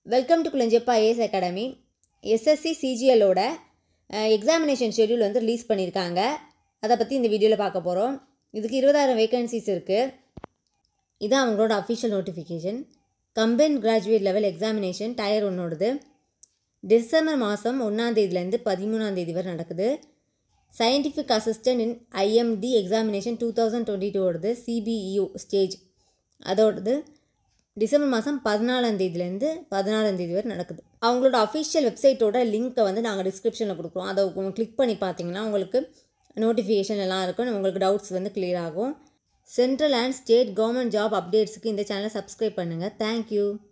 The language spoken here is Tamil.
welcome to Kulanjappa IAS academy SSC சிஜிஎலோட எக்ஸாமினேஷன் ஷெட்யூல் வந்து ரிலீஸ் பண்ணியிருக்காங்க அதை பற்றி இந்த வீடியோவில் பார்க்க போகிறோம் இதுக்கு இருபதாயிரம் வேகன்சிஸ் இருக்குது இதான் அவங்களோட official notification combine graduate level examination tier ஒன்னோடது டிசம்பர் மாதம் ஒன்றாந்தேதியிலேருந்து பதிமூணாந்தேதி வரை நடக்குது scientific assistant in IMD examination two thousand twenty டூவோடது சிபிஇயூ ஸ்டேஜ் அதோடது டிசம்பர் மாதம் பதினாலாம் தேதியிலேருந்து பதினாறாம் தேதி வரை நடக்குது அவங்களோட அஃபிஷியல் வெப்சைட்டோட லிங்க்கை வந்து நாங்கள் டிஸ்கிரிப்ஷனில் கொடுக்குறோம் அதை கிளிக் பண்ணி பார்த்தீங்கன்னா உங்களுக்கு நோட்டிஃபிகேஷன் எல்லாம் இருக்கும் உங்களுக்கு டவுட்ஸ் வந்து கிளியர் ஆகும் central and state government job அப்டேட்ஸுக்கு இந்த சேனலை சப்ஸ்கிரைப் பண்ணுங்கள் தேங்க்யூ